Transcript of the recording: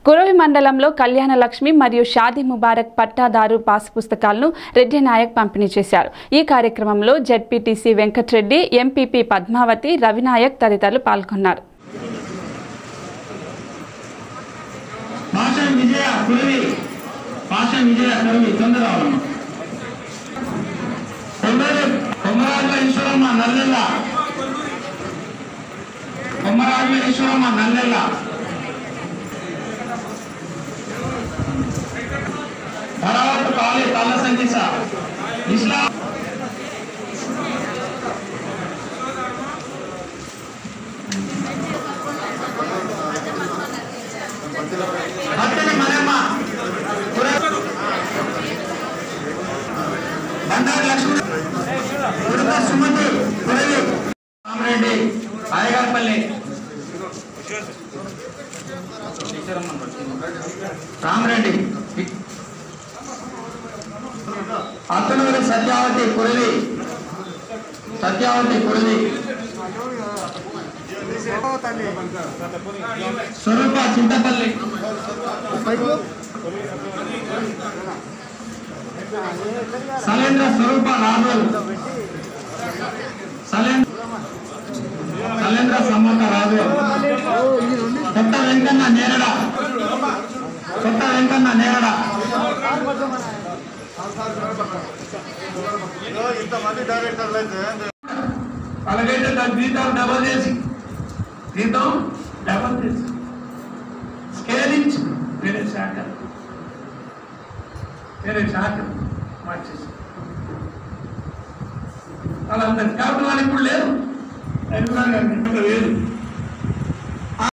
కురవి మండలంలో కళ్యాణ లక్ష్మి మరియు షాదీ ముబారక్ పట్టాదారు పాస్ పుస్తకాలను రెడ్డి నాయక్ పంపిణీ చేశారు ఈ కార్యక్రమంలో జెడ్పీటీసీ వెంకట్రెడ్డి ఎంపీపీ పద్మావతి రవినాయక్ తదితరులు పాల్గొన్నారు భాష విజయ కురవి భాష విజయ కురవి తొందర రావాలమ్మ. కొమ్మరి కొమ్మరాజుల ఈశ్వరమ్మ నల్లెల్ల కొమ్మరాజుల ఈశ్వరమ్మ నల్లెల్ల తర్వాత కాళీ తల్ల సంచిస ఇస్లాం భక్తుని మనమ్మ బండారు లక్ష్మణ ఉడత సుమతి కురవి రామరెడ్డి అయ్యగారిపల్లి రామరెడ్డి అతనూరి సత్యావతి కురవి సత్యావతి కురవి స్వరూప చింతపల్లి సలేంద్ర స్వరూప రాజుల్ సలేంద్ర సలేంద్ర సమ్మత రాజు కొత్త వెంకన్న నేరడ కొత్త వెంకన్న నేరడ ఇంతమంది డైరెక్టర్లు అయితే అలాగైతే దాని జీతం డబల్ చేసి జీతం డబల్ చేసి స్కేలింగ్ వేరే శాఖ వేరే శాఖ మార్చేసి వాళ్ళందరి కాబట్టి వాళ్ళు ఇప్పుడు లేరు ఎన్నికలు లేదు